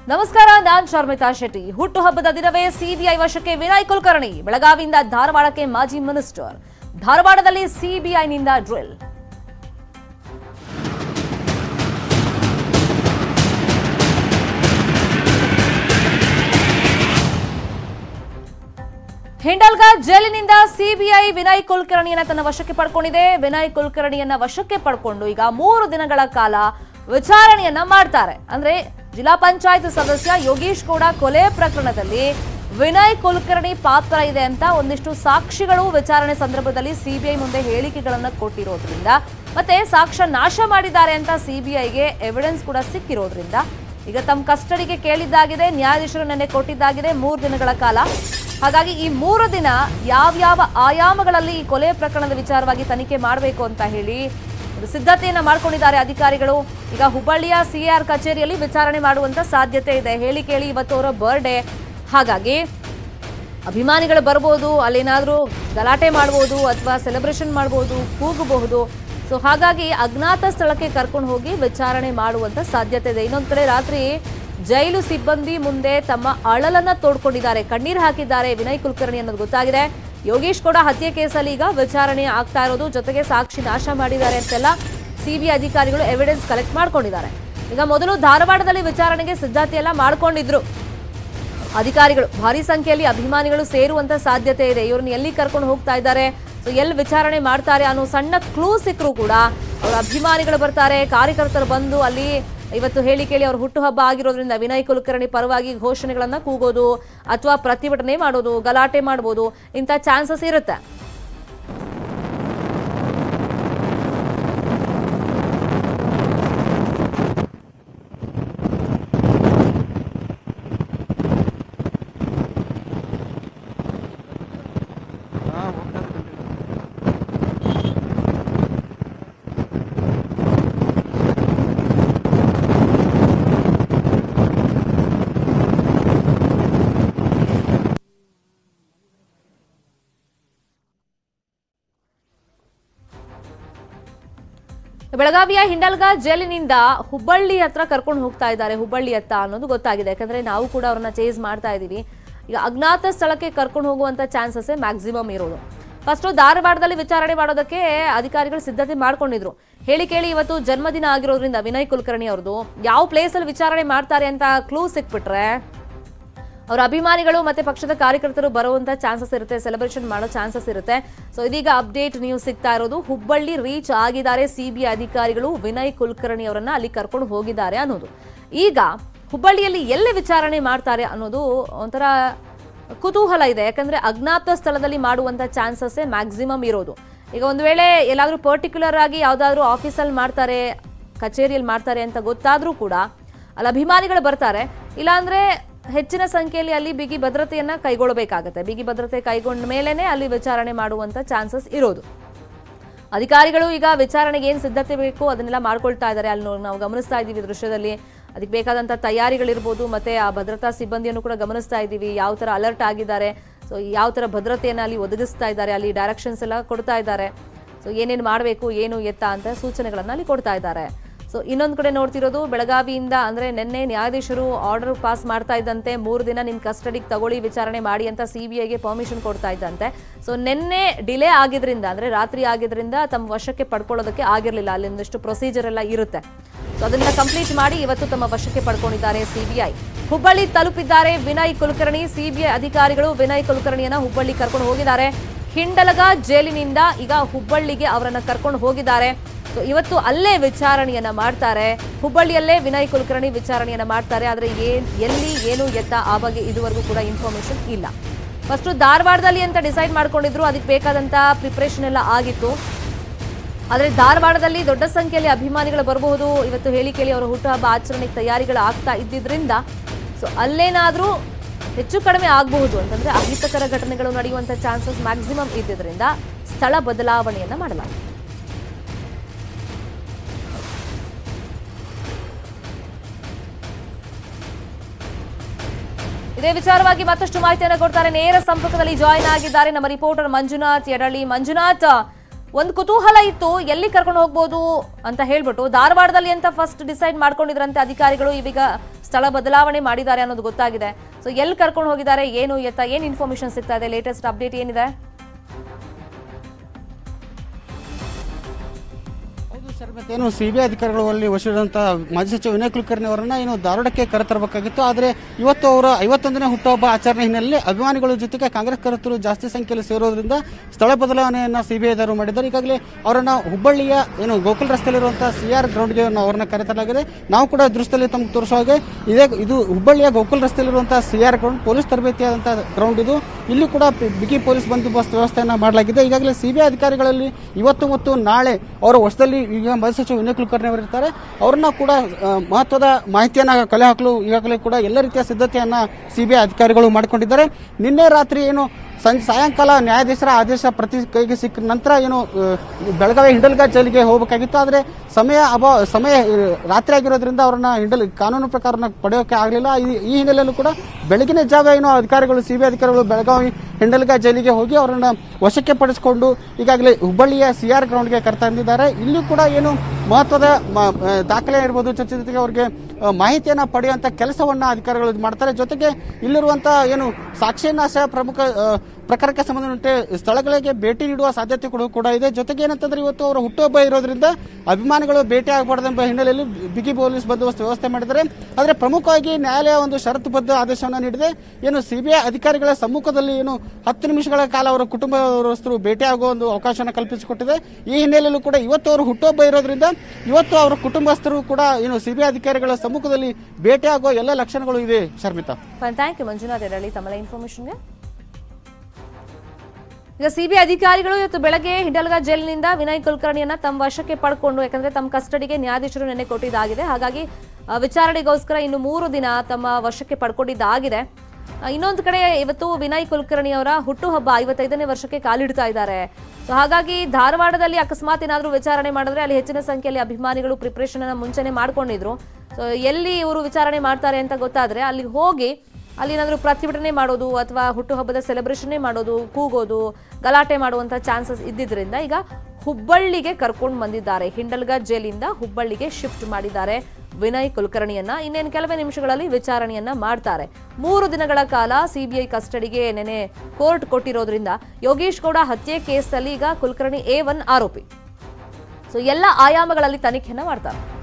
ನಮಸ್ಕಾರ ನಾನ್ ಶರ್ಮಿತಾ ಶೆಟ್ಟಿ ಹುಟ್ಟುಹಬ್ಬದ ದಿನವೇ ಸಿಬಿಐ ವಶಕ್ಕೆ ವಿನಯ್ ಕುಲಕರ್ಣಿ ಬೆಳಗಾವಿಯಿಂದ ಧಾರವಾಡಕ್ಕೆ ಮಾಜಿ ಮಿನಿಸ್ಟರ್ ಧಾರವಾಡದಲ್ಲಿ ಸಿಬಿಐನಿಂದ ಡ್ರಿಲ್ ಹಿಂಡಲ್ಗ ಜೈಲಿನಿಂದ ಸಿಬಿಐ ವಿನಯ್ ಕುಲಕರ್ಣಿಯನ್ನ ತನ್ನ ವಶಕ್ಕೆ ಪಡ್ಕೊಂಡಿದೆ ವಿನಯ್ ಕುಲಕರ್ಣಿಯನ್ನ ವಶಕ್ಕೆ ಪಡ್ಕೊಂಡು ಈಗ ಮೂರು ದಿನಗಳ ಕಾಲ ವಿಚಾರಣೆಯನ್ನ ಮಾಡ್ತಾರೆ ಅಂದ್ರೆ ಜಿಲ್ಲಾ ಪಂಚಾಯತ್ ಸದಸ್ಯ ಯೋಗೀಶ್ ಗೌಡ ಕೊಲೆ ಪ್ರಕರಣದಲ್ಲಿ ವಿನಯ್ ಕುಲಕರ್ಣಿ ಪಾತ್ರ ಇದೆ ಅಂತ ಒಂದಿಷ್ಟು ಸಾಕ್ಷಿಗಳು ವಿಚಾರಣೆ ಸಂದರ್ಭದಲ್ಲಿ ಸಿಬಿಐ ಮುಂದೆ ಹೇಳಿಕೆಗಳನ್ನ ಕೊಟ್ಟಿರೋದ್ರಿಂದ ಮತ್ತೆ ಸಾಕ್ಷ್ಯ ನಾಶ ಮಾಡಿದ್ದಾರೆ ಅಂತ ಸಿಬಿಐಗೆ ಎವಿಡೆನ್ಸ್ ಕೂಡ ಸಿಕ್ಕಿರೋದ್ರಿಂದ ಈಗ ತಮ್ಮ ಕಸ್ಟಡಿಗೆ ಕೇಳಿದ್ದಾಗಿದೆ ನ್ಯಾಯಾಧೀಶರು ನಿನ್ನೆ ಕೊಟ್ಟಿದ್ದಾಗಿದೆ ಮೂರು ದಿನಗಳ ಕಾಲ ಹಾಗಾಗಿ ಈ ಮೂರು ದಿನ ಯಾವ್ಯಾವ ಆಯಾಮಗಳಲ್ಲಿ ಈ ಕೊಲೆ ಪ್ರಕರಣದ ವಿಚಾರವಾಗಿ ತನಿಖೆ ಮಾಡಬೇಕು ಅಂತ ಹೇಳಿ ಒಂದು ಸಿದ್ಧತೆಯನ್ನ ಮಾಡ್ಕೊಂಡಿದ್ದಾರೆ ಅಧಿಕಾರಿಗಳು ಈಗ ಹುಬ್ಬಳ್ಳಿಯ ಸಿಆರ್ ಕಚೇರಿಯಲ್ಲಿ ವಿಚಾರಣೆ ಮಾಡುವಂತ ಸಾಧ್ಯತೆ ಇದೆ ಹೇಳಿ ಕೇಳಿ ಇವತ್ತು ಅವರ ಬರ್ಡೇ ಹಾಗಾಗಿ ಅಭಿಮಾನಿಗಳು ಬರ್ಬೋದು ಅಲ್ಲೇನಾದರೂ ಗಲಾಟೆ ಮಾಡ್ಬೋದು ಅಥವಾ ಸೆಲೆಬ್ರೇಷನ್ ಮಾಡ್ಬೋದು ಕೂಗಬಹುದು ಸೊ ಹಾಗಾಗಿ ಅಜ್ಞಾತ ಸ್ಥಳಕ್ಕೆ ಕರ್ಕೊಂಡು ಹೋಗಿ ವಿಚಾರಣೆ ಮಾಡುವಂತ ಸಾಧ್ಯತೆ ಇದೆ ಇನ್ನೊಂದ್ ಕಡೆ ರಾತ್ರಿ ಜೈಲು ಸಿಬ್ಬಂದಿ ಮುಂದೆ ತಮ್ಮ ಅಳಲನ್ನ ತೋಡ್ಕೊಂಡಿದ್ದಾರೆ ಕಣ್ಣೀರು ಹಾಕಿದ್ದಾರೆ ವಿನಯ್ ಕುಲಕರ್ಣಿ ಅನ್ನೋದು ಗೊತ್ತಾಗಿದೆ ಯೋಗೇಶ್ ಕೂಡ ಹತ್ಯೆ ಕೇಸಲ್ಲಿ ಈಗ ವಿಚಾರಣೆ ಆಗ್ತಾ ಇರೋದು ಜೊತೆಗೆ ಸಾಕ್ಷಿ ನಾಶ ಮಾಡಿದ್ದಾರೆ ಅಂತೆಲ್ಲ ಸಿಬಿಐ ಅಧಿಕಾರಿಗಳು ಎವಿಡೆನ್ಸ್ ಕಲೆಕ್ಟ್ ಮಾಡ್ಕೊಂಡಿದ್ದಾರೆ ಈಗ ಮೊದಲು ಧಾರವಾಡದಲ್ಲಿ ವಿಚಾರಣೆಗೆ ಸಿದ್ಧತೆ ಎಲ್ಲ ಮಾಡ್ಕೊಂಡಿದ್ರು ಅಧಿಕಾರಿಗಳು ಭಾರಿ ಸಂಖ್ಯೆಯಲ್ಲಿ ಅಭಿಮಾನಿಗಳು ಸೇರುವಂತ ಸಾಧ್ಯತೆ ಇದೆ ಇವ್ರನ್ನ ಎಲ್ಲಿ ಕರ್ಕೊಂಡು ಹೋಗ್ತಾ ಇದ್ದಾರೆ ಸೊ ಎಲ್ಲಿ ವಿಚಾರಣೆ ಮಾಡ್ತಾರೆ ಅನ್ನೋ ಸಣ್ಣ ಕ್ಲೂ ಸಿಕ್ಕರೂ ಕೂಡ ಅವರ ಅಭಿಮಾನಿಗಳು ಬರ್ತಾರೆ ಕಾರ್ಯಕರ್ತರು ಬಂದು ಅಲ್ಲಿ ಇವತ್ತು ಹೇಳಿ ಕೇಳಿ ಅವ್ರ ಹುಟ್ಟುಹಬ್ಬ ಆಗಿರೋದ್ರಿಂದ ವಿನಯ್ ಕುಲಕರ್ಣಿ ಪರವಾಗಿ ಘೋಷಣೆಗಳನ್ನ ಕೂಗೋದು ಅಥವಾ ಪ್ರತಿಭಟನೆ ಮಾಡೋದು ಗಲಾಟೆ ಮಾಡ್ಬೋದು ಇಂಥ ಚಾನ್ಸಸ್ ಇರುತ್ತೆ ಬೆಳಗಾವಿಯ ಹಿಂಡಲ್ಗ ಜೈಲಿನಿಂದ ಹುಬ್ಬಳ್ಳಿ ಹತ್ರ ಕರ್ಕೊಂಡು ಹೋಗ್ತಾ ಇದ್ದಾರೆ ಹುಬ್ಬಳ್ಳಿ ಹತ್ತ ಅನ್ನೋದು ಗೊತ್ತಾಗಿದೆ ಯಾಕಂದ್ರೆ ನಾವು ಕೂಡ ಅವ್ರನ್ನ ಚೇಸ್ ಮಾಡ್ತಾ ಇದೀವಿ ಈಗ ಅಜ್ಞಾತ ಸ್ಥಳಕ್ಕೆ ಕರ್ಕೊಂಡು ಹೋಗುವಂತ ಚಾನ್ಸಸ್ ಮ್ಯಾಕ್ಸಿಮಮ್ ಇರೋದು ಫಸ್ಟ್ ಧಾರವಾಡದಲ್ಲಿ ವಿಚಾರಣೆ ಮಾಡೋದಕ್ಕೆ ಅಧಿಕಾರಿಗಳು ಸಿದ್ಧತೆ ಮಾಡ್ಕೊಂಡಿದ್ರು ಹೇಳಿ ಕೇಳಿ ಇವತ್ತು ಜನ್ಮದಿನ ಆಗಿರೋದ್ರಿಂದ ವಿನಯ್ ಕುಲಕರ್ಣಿ ಅವ್ರದ್ದು ಯಾವ ಪ್ಲೇಸ್ ಅಲ್ಲಿ ವಿಚಾರಣೆ ಮಾಡ್ತಾರೆ ಅಂತ ಕ್ಲೂ ಸಿಕ್ಬಿಟ್ರೆ ಅವರ ಅಭಿಮಾನಿಗಳು ಮತ್ತೆ ಪಕ್ಷದ ಕಾರ್ಯಕರ್ತರು ಬರುವಂತ ಚಾನ್ಸಸ್ ಇರುತ್ತೆ ಸೆಲೆಬ್ರೇಷನ್ ಮಾಡೋ ಚಾನ್ಸಸ್ ಇರುತ್ತೆ ಸೊ ಇದೀಗ ಅಪ್ಡೇಟ್ ನ್ಯೂಸ್ ಸಿಗ್ತಾ ಇರೋದು ಹುಬ್ಬಳ್ಳಿ ರೀಚ್ ಆಗಿದ್ದಾರೆ ಸಿಬಿಐ ಅಧಿಕಾರಿಗಳು ವಿನಯ್ ಕುಲಕರ್ಣಿ ಅವರನ್ನ ಅಲ್ಲಿ ಕರ್ಕೊಂಡು ಹೋಗಿದ್ದಾರೆ ಅನ್ನೋದು ಈಗ ಹುಬ್ಬಳ್ಳಿಯಲ್ಲಿ ಎಲ್ಲಿ ವಿಚಾರಣೆ ಮಾಡ್ತಾರೆ ಅನ್ನೋದು ಒಂಥರ ಕುತೂಹಲ ಇದೆ ಯಾಕಂದ್ರೆ ಅಜ್ಞಾತ ಸ್ಥಳದಲ್ಲಿ ಮಾಡುವಂತ ಚಾನ್ಸಸ್ ಮ್ಯಾಕ್ಸಿಮಮ್ ಇರೋದು ಈಗ ಒಂದು ವೇಳೆ ಎಲ್ಲಾದ್ರೂ ಪರ್ಟಿಕ್ಯುಲರ್ ಆಗಿ ಯಾವ್ದಾದ್ರು ಆಫೀಸಲ್ಲಿ ಮಾಡ್ತಾರೆ ಕಚೇರಿಯಲ್ಲಿ ಮಾಡ್ತಾರೆ ಅಂತ ಗೊತ್ತಾದ್ರೂ ಕೂಡ ಅಲ್ಲಿ ಅಭಿಮಾನಿಗಳು ಬರ್ತಾರೆ ಇಲ್ಲಾಂದ್ರೆ ಹೆಚ್ಚಿನ ಸಂಖ್ಯೆಯಲ್ಲಿ ಅಲ್ಲಿ ಬಿಗಿ ಭದ್ರತೆಯನ್ನ ಕೈಗೊಳ್ಳಬೇಕಾಗತ್ತೆ ಬಿಗಿ ಭದ್ರತೆ ಕೈಗೊಂಡ ಮೇಲೇನೆ ಅಲ್ಲಿ ವಿಚಾರಣೆ ಮಾಡುವಂತ ಚಾನ್ಸಸ್ ಇರೋದು ಅಧಿಕಾರಿಗಳು ಈಗ ವಿಚಾರಣೆಗೆ ಏನು ಸಿದ್ಧತೆ ಬೇಕು ಅದನ್ನೆಲ್ಲ ಮಾಡ್ಕೊಳ್ತಾ ಇದ್ದಾರೆ ಅಲ್ಲಿ ನೋ- ನಾವು ಗಮನಿಸ್ತಾ ಇದ್ದೀವಿ ದೃಶ್ಯದಲ್ಲಿ ಅದಕ್ಕೆ ಬೇಕಾದಂಥ ತಯಾರಿಗಳಿರ್ಬೋದು ಮತ್ತೆ ಆ ಭದ್ರತಾ ಸಿಬ್ಬಂದಿಯನ್ನು ಕೂಡ ಗಮನಿಸ್ತಾ ಇದ್ದೀವಿ ಯಾವ ಥರ ಅಲರ್ಟ್ ಆಗಿದ್ದಾರೆ ಸೊ ಯಾವ ಥರ ಭದ್ರತೆಯನ್ನು ಅಲ್ಲಿ ಒದಗಿಸ್ತಾ ಇದ್ದಾರೆ ಅಲ್ಲಿ ಡೈರೆಕ್ಷನ್ಸ್ ಎಲ್ಲ ಕೊಡ್ತಾ ಇದ್ದಾರೆ ಸೊ ಏನೇನು ಮಾಡಬೇಕು ಏನು ಎತ್ತ ಅಂತ ಸೂಚನೆಗಳನ್ನು ಅಲ್ಲಿ ಕೊಡ್ತಾ ಇದ್ದಾರೆ ಸೊ ಇನ್ನೊಂದು ಕಡೆ ನೋಡ್ತಿರೋದು ಬೆಳಗಾವಿಯಿಂದ ಅಂದ್ರೆ ನಿನ್ನೆ ನ್ಯಾಯಾಧೀಶರು ಆರ್ಡರ್ ಪಾಸ್ ಮಾಡ್ತಾ ಇದ್ದಂತೆ ಮೂರು ದಿನ ನಿಮ್ ಕಸ್ಟಡಿಗೆ ತಗೊಳ್ಳಿ ವಿಚಾರಣೆ ಮಾಡಿ ಅಂತ ಸಿಬಿಐಗೆ ಪರ್ಮಿಷನ್ ಕೊಡ್ತಾ ಇದ್ದಂತೆ ಸೊ ನಿನ್ನೆ ಡಿಲೇ ಆಗಿದ್ರಿಂದ ಅಂದ್ರೆ ರಾತ್ರಿ ಆಗಿದ್ರಿಂದ ತಮ್ಮ ವಶಕ್ಕೆ ಪಡ್ಕೊಳ್ಳೋದಕ್ಕೆ ಆಗಿರಲಿಲ್ಲ ಅಲ್ಲಿ ಒಂದಿಷ್ಟು ಪ್ರೊಸೀಜರ್ ಎಲ್ಲ ಇರುತ್ತೆ ಸೊ ಅದನ್ನ ಕಂಪ್ಲೀಟ್ ಮಾಡಿ ಇವತ್ತು ತಮ್ಮ ವಶಕ್ಕೆ ಪಡ್ಕೊಂಡಿದ್ದಾರೆ ಸಿಬಿಐ ಹುಬ್ಬಳ್ಳಿ ತಲುಪಿದ್ದಾರೆ ವಿನಯ್ ಕುಲಕರ್ಣಿ ಸಿಬಿಐ ಅಧಿಕಾರಿಗಳು ವಿನಯ್ ಕುಲಕರ್ಣಿಯನ್ನ ಹುಬ್ಬಳ್ಳಿ ಕರ್ಕೊಂಡು ಹೋಗಿದ್ದಾರೆ ಹಿಂಡಲಗ ಜೈಲಿನಿಂದ ಈಗ ಹುಬ್ಬಳ್ಳಿಗೆ ಅವರನ್ನ ಕರ್ಕೊಂಡು ಹೋಗಿದ್ದಾರೆ ಸೊ ಇವತ್ತು ಅಲ್ಲೇ ವಿಚಾರಣೆಯನ್ನ ಮಾಡ್ತಾರೆ ಹುಬ್ಬಳ್ಳಿಯಲ್ಲೇ ವಿನಯ್ ಕುಲಕರ್ಣಿ ವಿಚಾರಣೆಯನ್ನ ಮಾಡ್ತಾರೆ ಆದ್ರೆ ಏನ್ ಎಲ್ಲಿ ಏನು ಎತ್ತ ಆ ಬಗ್ಗೆ ಇದುವರೆಗೂ ಕೂಡ ಇನ್ಫಾರ್ಮೇಶನ್ ಇಲ್ಲ ಫಸ್ಟ್ ಧಾರವಾಡದಲ್ಲಿ ಅಂತ ಡಿಸೈಡ್ ಮಾಡ್ಕೊಂಡಿದ್ರು ಅದಕ್ಕೆ ಬೇಕಾದಂತ ಪ್ರಿಪರೇಷನ್ ಎಲ್ಲ ಆಗಿತ್ತು ಆದ್ರೆ ಧಾರವಾಡದಲ್ಲಿ ದೊಡ್ಡ ಸಂಖ್ಯೆಯಲ್ಲಿ ಅಭಿಮಾನಿಗಳು ಬರಬಹುದು ಇವತ್ತು ಹೇಳಿ ಕೇಳಿ ಅವರ ಹುಟ್ಟುಹಬ್ಬ ಆಚರಣೆಗೆ ತಯಾರಿಗಳು ಆಗ್ತಾ ಇದ್ದಿದ್ರಿಂದ ಸೊ ಅಲ್ಲೇನಾದ್ರೂ ಹೆಚ್ಚು ಕಡಿಮೆ ಆಗಬಹುದು ಅಂತಂದ್ರೆ ಅಹಿತಕರ ಘಟನೆಗಳು ನಡೆಯುವಂತ ಚಾನ್ಸಸ್ ಮ್ಯಾಕ್ಸಿಮಮ್ ಇದ್ದಿದ್ರಿಂದ ಸ್ಥಳ ಬದಲಾವಣೆಯನ್ನ ಮಾಡಲಾಗಿದೆ ಇದೇ ವಿಚಾರವಾಗಿ ಮತ್ತಷ್ಟು ಮಾಹಿತಿಯನ್ನು ಕೊಡ್ತಾರೆ ನೇರ ಸಂಪರ್ಕದಲ್ಲಿ ಜಾಯಿನ್ ಆಗಿದ್ದಾರೆ ನಮ್ಮ ರಿಪೋರ್ಟರ್ ಮಂಜುನಾಥ್ ಯಡಳ್ಳಿ ಮಂಜುನಾಥ್ ಒಂದು ಕುತೂಹಲ ಇತ್ತು ಎಲ್ಲಿ ಕರ್ಕೊಂಡು ಹೋಗ್ಬೋದು ಅಂತ ಹೇಳ್ಬಿಟ್ಟು ಧಾರವಾಡದಲ್ಲಿ ಅಂತ ಫಸ್ಟ್ ಡಿಸೈಡ್ ಮಾಡ್ಕೊಂಡಿದ್ರಂತೆ ಅಧಿಕಾರಿಗಳು ಇವೀಗ ಸ್ಥಳ ಬದಲಾವಣೆ ಮಾಡಿದ್ದಾರೆ ಅನ್ನೋದು ಗೊತ್ತಾಗಿದೆ ಸೊ ಎಲ್ಲಿ ಕರ್ಕೊಂಡು ಹೋಗಿದ್ದಾರೆ ಏನು ಎತ್ತ ಏನು ಇನ್ಫಾರ್ಮೇಶನ್ ಸಿಗ್ತಾ ಇದೆ ಲೇಟೆಸ್ಟ್ ಅಪ್ಡೇಟ್ ಏನಿದೆ ಹೌದು ಸರ್ ಮತ್ತೆ ಏನು ಸಿಬಿಐ ಅಧಿಕಾರಿಗಳು ಅಲ್ಲಿ ವಶಿರುವಂತಹ ಮಾಜಿ ಸಚಿವ ವಿನಯ್ ಕುಲಕರ್ಣಿ ಅವರನ್ನ ಏನು ಧಾರವಾಡಕ್ಕೆ ಕರೆತರಬೇಕಾಗಿತ್ತು ಆದರೆ ಇವತ್ತು ಅವರ ಐವತ್ತೊಂದನೇ ಹುಟ್ಟುಹಬ್ಬ ಆಚರಣೆ ಹಿನ್ನೆಲೆಯಲ್ಲಿ ಅಭಿಮಾನಿಗಳ ಜೊತೆಗೆ ಕಾಂಗ್ರೆಸ್ ಕರೆತರು ಜಾಸ್ತಿ ಸಂಖ್ಯೆಯಲ್ಲಿ ಸೇರೋದ್ರಿಂದ ಸ್ಥಳ ಬದಲಾವಣೆಯನ್ನ ಸಿಬಿಐದವರು ಮಾಡಿದ್ದಾರೆ ಈಗಾಗಲೇ ಅವರನ್ನ ಹುಬ್ಬಳ್ಳಿಯ ಏನು ಗೋಕುಲ್ ರಸ್ತೆಯಲ್ಲಿರುವಂತಹ ಸಿ ಆರ್ ಗ್ರೌಂಡ್ಗೆ ಅವರನ್ನ ಕರೆತರಲಾಗಿದೆ ನಾವು ಕೂಡ ದೃಶ್ಯದಲ್ಲಿ ತಮ್ಗೆ ತೋರಿಸೋ ಹಾಗೆ ಇದೇ ಇದು ಹುಬ್ಬಳ್ಳಿಯ ಗೋಕುಲ್ ರಸ್ತೆಯಲ್ಲಿರುವಂತಹ ಸಿ ಆರ್ ಗ್ರೌಂಡ್ ಪೊಲೀಸ್ ತರಬೇತಿಯಾದಂತಹ ಗ್ರೌಂಡ್ ಇದು ಇಲ್ಲಿ ಕೂಡ ಪಿ- ಬಿಗಿ ಪೊಲೀಸ್ ಬಂದೋಬಸ್ತ್ ವ್ಯವಸ್ಥೆಯನ್ನ ಮಾಡಲಾಗಿದೆ ಈಗಾಗಲೇ ಸಿಬಿಐ ಅಧಿಕಾರಿಗಳಲ್ಲಿ ಇವತ್ತು ಮತ್ತು ನಾಳೆ ಅವರ ವಶದಲ್ಲಿ ಈಗ ಮಾಜಿ ಸಚಿವ ವಿನಯ್ ಕುಲಕರ್ಣಿ ಅವರು ಇರ್ತಾರೆ ಅವ್ರನ್ನ ಕೂಡ ಆ, ಮಹತ್ವದ ಮಾಹಿತಿಯನ್ನ ಕಲೆ ಹಾಕಲು ಈಗಾಗಲೇ ಕೂಡ ಎಲ್ಲ ರೀತಿಯ ಸಿದ್ಧತೆಯನ್ನ ಸಿಬಿಐ ಅಧಿಕಾರಿಗಳು ಮಾಡಿಕೊಂಡಿದ್ದಾರೆ ನಿನ್ನೆ ರಾತ್ರಿ ಏನು ಸಂಜೆ ಸಾಯಂಕಾಲ ನ್ಯಾಯಾಧೀಶರ ಆದೇಶ ಪ್ರತಿ ಕೈಗೆ ಸಿಕ್ಕ ನಂತರ ಏನು ಆ, ಬೆಳಗಾವಿ ಹಿಂಡಲ್ಗಾ ಜೈಲಿಗೆ ಹೋಗಬೇಕಾಗಿತ್ತು ಆದರೆ ಸಮಯ ಅಭಾವ ಸಮಯ ಆ, ರಾತ್ರಿ ಆಗಿರೋದ್ರಿಂದ ಅವರನ್ನ ಹಿಂಡಲ್ ಕಾನೂನು ಪ್ರಕಾರ ಪಡೆಯೋಕೆ ಆಗಲಿಲ್ಲ ಈ ಈ ಹಿನ್ನೆಲೆಯಲ್ಲೂ ಕೂಡ ಬೆಳಗಿನ ಜಾವ ಏನು ಅಧಿಕಾರಿಗಳು ಸಿಬಿಐ ಅಧಿಕಾರಿಗಳು ಬೆಳಗಾವಿ ಹಿಂಡಲ್ಗಾ ಜೈಲಿಗೆ ಹೋಗಿ ಅವರನ್ನ ವಶಕ್ಕೆ ಪಡಿಸಿಕೊಂಡು ಈಗಾಗಲೇ ಹುಬ್ಬಳ್ಳಿಯ ಸಿ ಆರ್ ಗ್ರೌಂಡ್ಗೆ ಕರೆತಂದಿದ್ದಾರೆ ಇಲ್ಲಿ ಕೂಡ ಏನು ಮಹತ್ವದ ಮ- ಆ, ದಾಖಲೆ ಇರ್ಬೋದು ಜೊತೆ ಜೊತೆಗೆ ಅವರಿಗೆ ಆ, ಮಾಹಿತಿಯನ್ನ ಪಡೆಯುವಂತ ಕೆಲಸವನ್ನ ಅಧಿಕಾರಿಗಳು ಮಾಡ್ತಾರೆ ಜೊತೆಗೆ ಇಲ್ಲಿರುವಂತಹ ಏನು ಸಾಕ್ಷಿನಾಶ ಪ್ರಮುಖ ಆ, ಪ್ರಕರಣಕ್ಕೆ ಸಂಬಂಧಪಟ್ಟಂತೆ ಸ್ಥಳಗಳಿಗೆ ಭೇಟಿ ನೀಡುವ ಸಾಧ್ಯತೆ ಕೂಡ ಕೂಡ ಇದೆ ಜೊತೆಗೆ ಏನಂತಂದ್ರೆ ಇವತ್ತು ಅವರ ಹುಟ್ಟುಹಬ್ಬ ಇರೋದ್ರಿಂದ ಅಭಿಮಾನಿಗಳು ಭೇಟಿ ಆಗಬಾರ್ದು ಎಂಬ ಹಿನ್ನೆಲೆಯಲ್ಲಿ ಬಿಗಿ ಪೊಲೀಸ್ ಬಂದೋಬಸ್ತ್ ವ್ಯವಸ್ಥೆ ಮಾಡಿದ್ದಾರೆ ಆದರೆ ಪ್ರಮುಖವಾಗಿ ನ್ಯಾಯಾಲಯ ಒಂದು ಷರತ್ತುಬದ್ಧ ಆದೇಶವನ್ನು ನೀಡಿದೆ ಏನು ಸಿಬಿಐ ಅಧಿಕಾರಿಗಳ ಸಮ್ಮುಖದಲ್ಲಿ ಏನು ಹತ್ತು ನಿಮಿಷಗಳ ಕಾಲ ಅವರ ಕುಟುಂಬಸ್ಥರು ಭೇಟಿ ಆಗುವ ಒಂದು ಅವಕಾಶವನ್ನು ಕಲ್ಪಿಸಿಕೊಟ್ಟಿದೆ ಈ ಹಿನ್ನೆಲೆಯಲ್ಲೂ ಕೂಡ ಇವತ್ತು ಅವರು ಹುಟ್ಟುಹಬ್ಬ ಇರೋದ್ರಿಂದ ಇವತ್ತು ಅವರ ಕುಟುಂಬಸ್ಥರು ಕೂಡ ಏನು ಸಿಬಿಐ ಅಧಿಕಾರಿಗಳ ಸಮ್ಮುಖದಲ್ಲಿ ಭೇಟಿ ಆಗುವ ಎಲ್ಲ ಲಕ್ಷಣಗಳು ಇದೆ Sharmita fine thank you Manjunath ಎಡಳಿ ತಮ್ಮ ಇನ್ಫಾರ್ಮೇಶನ್ಗೆ ಈಗ ಸಿಬಿಐ ಅಧಿಕಾರಿಗಳು ಇವತ್ತು ಬೆಳಗ್ಗೆ ಹಿಂಡಲ್ಗಾ ಜೈಲಿನಿಂದ ವಿನಯ್ ಕುಲಕರ್ಣಿಯನ್ನ ತಮ್ಮ ವಶಕ್ಕೆ ಪಡ್ಕೊಂಡು ಯಾಕಂದ್ರೆ ತಮ್ಮ ಕಸ್ಟಡಿಗೆ ನ್ಯಾಯಾಧೀಶರು ನಿನ್ನೆ ಕೊಟ್ಟಿದ್ದಾಗಿದೆ ಹಾಗಾಗಿ ಆ, ವಿಚಾರಣೆಗೋಸ್ಕರ ಇನ್ನು ಮೂರು ದಿನ ತಮ್ಮ ವಶಕ್ಕೆ ಪಡ್ಕೊಂಡಿದ್ದಾಗಿದೆ ಆ, ಇನ್ನೊಂದು ಕಡೆ ಇವತ್ತು ವಿನಯ್ ಕುಲಕರ್ಣಿ ಅವರ ಹುಟ್ಟುಹಬ್ಬ ಐವತ್ತೈದನೇ ವರ್ಷಕ್ಕೆ ಕಾಲಿಡ್ತಾ ಇದ್ದಾರೆ ಸೊ ಹಾಗಾಗಿ ಧಾರವಾಡದಲ್ಲಿ ಅಕಸ್ಮಾತ್ ಏನಾದರೂ ವಿಚಾರಣೆ ಮಾಡಿದ್ರೆ ಅಲ್ಲಿ ಹೆಚ್ಚಿನ ಸಂಖ್ಯೆಯಲ್ಲಿ ಅಭಿಮಾನಿಗಳು ಪ್ರಿಪ್ರೇಷನ್ ಅನ್ನ ಮುಂಚೆನೆ ಮಾಡ್ಕೊಂಡಿದ್ರು ಸೊ ಎಲ್ಲಿ ಇವರು ವಿಚಾರಣೆ ಮಾಡ್ತಾರೆ ಅಂತ ಗೊತ್ತಾದ್ರೆ ಅಲ್ಲಿಗೆ ಹೋಗಿ ಅಲ್ಲಿ ಏನಾದರೂ ಪ್ರತಿಭಟನೆ ಮಾಡೋದು ಅಥವಾ ಹುಟ್ಟುಹಬ್ಬದ ಸೆಲೆಬ್ರೇಷನ್ನೇ ಮಾಡೋದು ಕೂಗೋದು ಗಲಾಟೆ ಮಾಡುವಂಥ ಚಾನ್ಸಸ್ ಇದ್ದಿದ್ರಿಂದ ಈಗ ಹುಬ್ಬಳ್ಳಿಗೆ ಕರ್ಕೊಂಡು ಬಂದಿದ್ದಾರೆ ಹಿಂಡಲ್ಗಾ ಜೈಲಿಂದ ಹುಬ್ಬಳ್ಳಿಗೆ ಶಿಫ್ಟ್ ಮಾಡಿದ್ದಾರೆ ವಿನಯ್ ಕುಲಕರ್ಣಿಯನ್ನ ಇನ್ನೇನು ಕೆಲವೇ ನಿಮಿಷಗಳಲ್ಲಿ ವಿಚಾರಣೆಯನ್ನ ಮಾಡ್ತಾರೆ ಮೂರು ದಿನಗಳ ಕಾಲ ಸಿಬಿಐ ಕಸ್ಟಡಿಗೆ ನೆನೆ ಕೋರ್ಟ್ ಕೊಟ್ಟಿರೋದ್ರಿಂದ ಯೋಗೇಶ್ ಗೌಡ ಹತ್ಯೆ ಕೇಸಲ್ಲಿ ಈಗ ಕುಲಕರ್ಣಿ ಎ ಒನ್ ಆರೋಪಿ ಸೊ ಎಲ್ಲ ಆಯಾಮಗಳಲ್ಲಿ ತನಿಖೆಯನ್ನ ಮಾಡ್ತಾರೆ